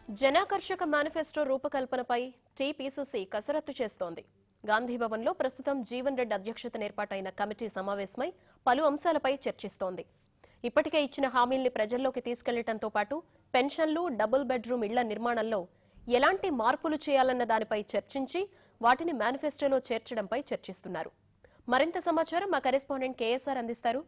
జనాకర్షక manifesto రూపకల్పనపై TPCC కసరత్తు చేస్తోంది గాంధీభవన్లో ప్రస్తుతం జీవన్ రెడ్డి అధ్యక్షతన ఏర్పాటైన కమిటీ సమావేశమై పలు అంశాలపై చర్చిస్తోంది ఇప్పటికే ఇచ్చిన హామీల్ని ప్రజల్లోకి తీసుకెళ్లటంతో పాటు పెన్షన్లు డబుల్ బెడ్రూమ్ ఇళ్ల నిర్మాణంలో ఎలాంటి మార్పులు చేయాలన్న దానిపై చర్చించి వాటిని మేనిఫెస్టోలో చేర్చడంపై చర్చిస్తున్నారు మరింత సమాచారం మా కరెస్పాండెంట్ కేఎస్ఆర్ అందిస్తారు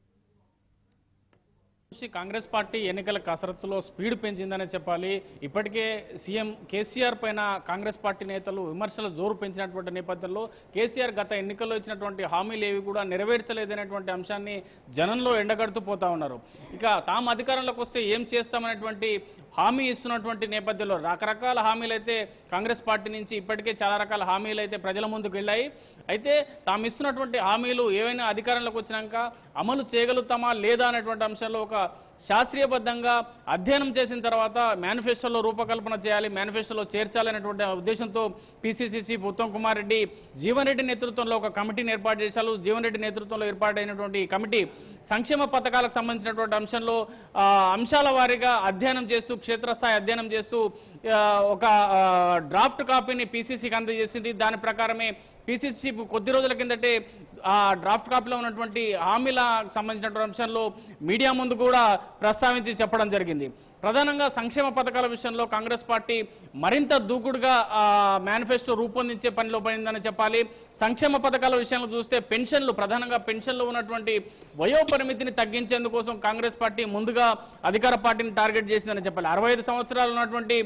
చూసి కాంగ్రెస్ పార్టీ ఎన్నికల కసరత్తులో స్పీడ్ పెంచిందనే చెప్పాలి ఇప్పటికే సీఎం కేసీఆర్ పైన కాంగ్రెస్ పార్టీ నేతలు విమర్శల జోరు పెంచినటువంటి నేపథ్యంలో కేసీఆర్ గత ఎన్నికల్లో ఇచ్చినటువంటి హామీలు ఏవి కూడా నెరవేర్చలేదనేటువంటి అంశాన్ని జనంలో ఎండగడుతూ పోతా ఉన్నారు ఇక తాము అధికారంలోకి వస్తే ఏం చేస్తామనేటువంటి హామీ ఇస్తున్నటువంటి నేపథ్యంలో రకరకాల హామీలు అయితే కాంగ్రెస్ పార్టీ నుంచి ఇప్పటికే చాలా రకాల హామీలు అయితే ప్రజల ముందుకు వెళ్ళాయి అయితే తాము ఇస్తున్నటువంటి హామీలు ఏవైనా అధికారంలోకి వచ్చినాక అమలు చేయగలుగుతామా లేదా అనేటువంటి అంశంలో ఒక శాస్త్రీయబద్ధంగా అధ్యయనం చేసిన తర్వాత మేనిఫెస్టోలో రూపకల్పన చేయాలి మేనిఫెస్టోలో చేర్చాలనేటువంటి ఉద్దేశంతో పిసిసిసి ఉత్తమ్ కుమార్ రెడ్డి జీవన్ రెడ్డి నేతృత్వంలో ఒక కమిటీని ఏర్పాటు చేశారు జీవన్ రెడ్డి నేతృత్వంలో ఏర్పాటైనటువంటి ఈ కమిటీ సంక్షేమ పథకాలకు సంబంధించినటువంటి అంశంలో ఆ, అంశాల వారీగా అధ్యయనం చేస్తూ క్షేత్రస్థాయి అధ్యయనం చేస్తూ ఆ, ఒక ఆ, డ్రాఫ్ట్ కాపీని పీసీసీకి అందజేసింది దాని ప్రకారమే పీసీసీ కొద్ది రోజుల కిందటే ఆ డ్రాఫ్ట్ కాపీలో ఉన్నటువంటి హామీలకు సంబంధించినటువంటి అంశంలో మీడియా ముందు కూడా ప్రస్తావించి చెప్పడం జరిగింది ప్రధానంగా సంక్షేమ పథకాల విషయంలో కాంగ్రెస్ పార్టీ మరింత దూకుడుగా ఆ, మేనిఫెస్టో రూపొందించే పనిలో పడిందని చెప్పాలి సంక్షేమ పథకాల విషయంలో చూస్తే పెన్షన్లు ప్రధానంగా పెన్షన్లో ఉన్నటువంటి వయో పరిమితిని తగ్గించేందుకోసం కాంగ్రెస్ పార్టీ ముందుగా అధికార పార్టీని టార్గెట్ చేసిందని చెప్పాలి అరవై ఐదు సంవత్సరాలు ఉన్నటువంటి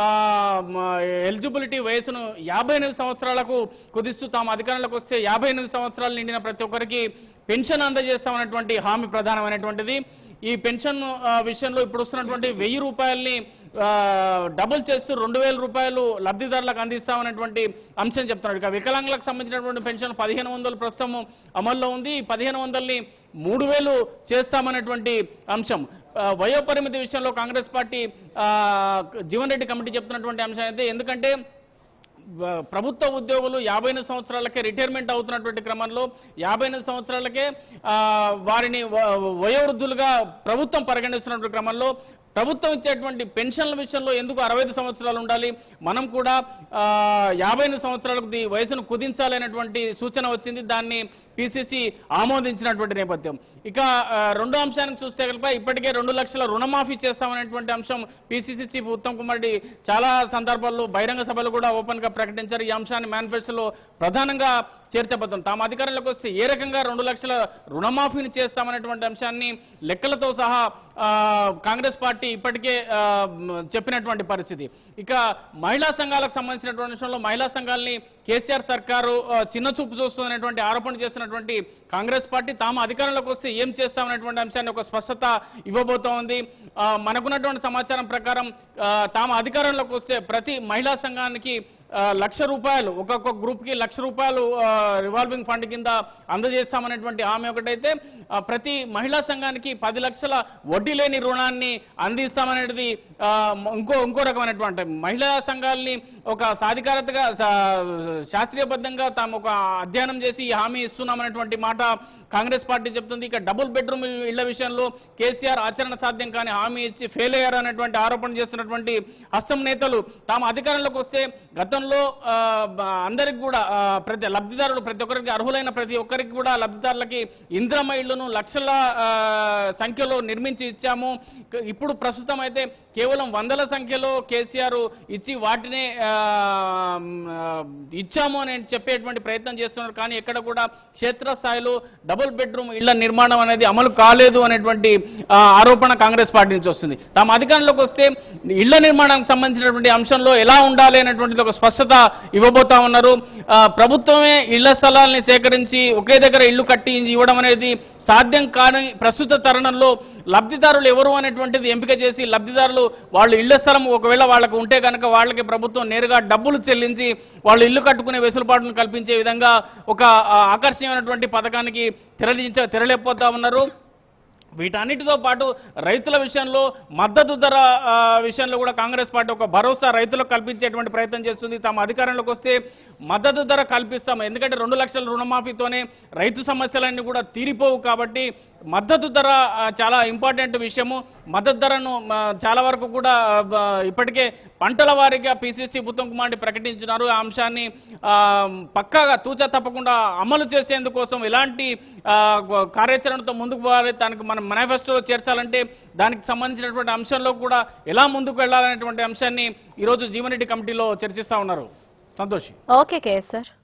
ఎలిజిబిలిటీ వయసును యాభై ఎనిమిది సంవత్సరాలకు కుదిస్తూ తాము అధికారంలోకి వస్తే యాభై ఎనిమిది సంవత్సరాలు నిండిన ప్రతి ఒక్కరికి పెన్షన్ అందజేస్తామన్నటువంటి హామీ ప్రధానమైనటువంటిది ఈ పెన్షన్ ఆ, విషయంలో ఇప్పుడు వస్తున్నటువంటి వెయ్యి రూపాయల్ని ఆ, డబుల్ చేస్తూ రెండు వేల రూపాయలు లబ్ధిదారులకు అందిస్తామనేటువంటి అంశం చెప్తున్నాడు ఇక వికలాంగులకు సంబంధించినటువంటి పెన్షన్ పదిహేను వందలు ప్రస్తుతం అమల్లో ఉంది ఈ పదిహేను వందల్ని మూడు వేలు చేస్తామనేటువంటి అంశం ఆ, వయోపరిమితి విషయంలో కాంగ్రెస్ పార్టీ ఆ, జీవన్ రెడ్డి కమిటీ చెప్తున్నటువంటి అంశం అయితే ఎందుకంటే వ- ప్రభుత్వ ఉద్యోగులు యాభై ఎనిమిది సంవత్సరాలకే రిటైర్మెంట్ అవుతున్నటువంటి క్రమంలో యాభై ఎనిమిది సంవత్సరాలకే ఆ, వారిని వ- వయోవృద్ధులుగా ప్రభుత్వం పరిగణిస్తున్నటువంటి క్రమంలో ప్రభుత్వం ఇచ్చేటువంటి పెన్షన్ల విషయంలో ఎందుకు అరవై ఐదు సంవత్సరాలు ఉండాలి మనం కూడా ఆ, యాభై ఎనిమిది సంవత్సరాలకు ది వయసును కుదించాలనేటువంటి సూచన వచ్చింది దాన్ని పిసిసి ఆమోదించినటువంటి నేపథ్యం ఇక ఆ, రెండో అంశానికి చూస్తే కనుక ఇప్పటికే రెండు లక్షల రుణమాఫీ చేస్తామనేటువంటి అంశం పిసిసి చీఫ్ ఉత్తమ్ కుమార్ రెడ్డి చాలా సందర్భాల్లో బహిరంగ సభలు కూడా ఓపెన్ గా ప్రకటించారు ఈ అంశాన్ని మేనిఫెస్టోలో ప్రధానంగా చేర్చబోతాం తాము అధికారంలోకి వస్తే ఏ రకంగా రెండు లక్షల రుణమాఫీని చేస్తామనేటువంటి అంశాన్ని లెక్కలతో సహా ఆ, కాంగ్రెస్ పార్టీ ఇప్పటికే ఆ, మ్, చెప్పినటువంటి పరిస్థితి ఇక మహిళా సంఘాలకు సంబంధించినటువంటి విషయంలో మహిళా సంఘాలని కేసీఆర్ సర్కారు ఆ, చిన్న చూపు చూస్తున్నటువంటి ఆరోపణ చేస్తున్నటువంటి కాంగ్రెస్ పార్టీ తాము అధికారంలోకి వస్తే ఏం చేస్తామనేటువంటి అంశాన్ని ఒక స్పష్టత ఇవ్వబోతోంది ఆ, మనకున్నటువంటి సమాచారం ప్రకారం ఆ, తాము అధికారంలోకి వస్తే ప్రతి మహిళా సంఘానికి ఆ, లక్ష రూపాయలు ఒక్కొక్క గ్రూప్ కి లక్ష రూపాయలు రివాల్వింగ్ ఫండ్ కింద అందజేస్తామనేటువంటి హామీ ఒకటైతే ఆ, ప్రతి మహిళా సంఘానికి పది లక్షల వడ్డీ లేని రుణాన్ని అందిస్తామనేది ఆ, ఇంకో ఇంకో రకమైనటువంటి మహిళా సంఘాలని ఒక సాధికారతగా సా- శాస్త్రీయబద్ధంగా తాము ఒక అధ్యయనం చేసి ఈ హామీ ఇస్తున్నామనేటువంటి మాట కాంగ్రెస్ పార్టీ చెప్తుంది ఇక డబుల్ బెడ్రూమ్ ఇళ్ల విషయంలో కేసీఆర్ ఆచరణ సాధ్యం కానీ హామీ ఇచ్చి ఫెయిల్ అయ్యారు అనేటువంటి ఆరోపణ చేస్తున్నటువంటి హస్తం నేతలు తాము అధికారంలోకి వస్తే గతంలో ఆ, బ- అందరికి కూడా ఆ, ప్రతి లబ్ధిదారులు ప్రతి ఒక్కరికి అర్హులైన ప్రతి ఒక్కరికి కూడా లబ్ధిదారులకి ఇంద్రమ్మ ఇళ్లను లక్షల ఆ, సంఖ్యలో నిర్మించి ఇచ్చాము క- ఇప్పుడు ప్రస్తుతం అయితే కేవలం వందల సంఖ్యలో కేసీఆర్ ఇచ్చి వాటినే ఆ, ఆ, ఇచ్చాము అని చెప్పేటువంటి ప్రయత్నం చేస్తున్నారు కానీ ఎక్కడ కూడా క్షేత్రస్థాయిలో డబుల్ బెడ్రూమ్ ఇళ్ల నిర్మాణం అనేది అమలు కాలేదు అనేటువంటి ఆ, ఆరోపణ కాంగ్రెస్ పార్టీ నుంచి వస్తుంది తాము అధికారంలోకి వస్తే ఇళ్ల నిర్మాణానికి సంబంధించినటువంటి అంశంలో ఎలా ఉండాలి అనేటువంటిది ఒక స్పష్టత ఇవ్వబోతా ఉన్నారు ఆ, ప్రభుత్వమే ఇళ్ల స్థలాల్ని సేకరించి ఒకే దగ్గర ఇల్లు కట్టి ఇవ్వడం అనేది సాధ్యం కాని ప్రస్తుత తరుణంలో లబ్ధిదారులు ఎవరు అనేటువంటిది ఎంపిక చేసి లబ్ధిదారులు వాళ్ళు ఇళ్ల స్థలం ఒకవేళ వాళ్ళకు ఉంటే కనుక వాళ్ళకి ప్రభుత్వం నేరుగా డబ్బులు చెల్లించి వాళ్ళు ఇల్లు కట్టుకునే వెసులుబాటును కల్పించే విధంగా ఒక ఆ, ఆకర్షణీయమైనటువంటి పథకానికి తెరలించ తెరలేకపోతా ఉన్నారు వీటన్నిటితో పాటు రైతుల విషయంలో మద్దతు ధర ఆ, విషయంలో కూడా కాంగ్రెస్ పార్టీ ఒక భరోసా రైతులకు కల్పించేటువంటి ప్రయత్నం చేస్తుంది తమ అధికారంలోకి వస్తే మద్దతు ధర కల్పిస్తాం ఎందుకంటే రెండు లక్షల రుణమాఫీతోనే రైతు సమస్యలన్నీ కూడా తీరిపోవు కాబట్టి మద్దతు ధర ఆ, చాలా ఇంపార్టెంట్ విషయము మద్దతు ధరను ఆ, చాలా వరకు కూడా ఆ, బ- ఇప్పటికే పంటల వారీగా పిసిసి ఉత్తమ్ కుమార్ రెడ్డి ప్రకటించినారు ఆ అంశాన్ని ఆ, పక్కాగా తూచా తప్పకుండా అమలు చేసేందుకోసం ఎలాంటి ఆ, కార్యాచరణతో ముందుకు పోవాలి దానికి మనం మేనిఫెస్టోలో చేర్చాలంటే దానికి సంబంధించినటువంటి అంశంలో కూడా ఎలా ముందుకు వెళ్ళాలనేటువంటి అంశాన్ని ఈరోజు జీవన్ రెడ్డి కమిటీలో చర్చిస్తా ఉన్నారు సంతోష్ ఓకే కేఎస్ సార్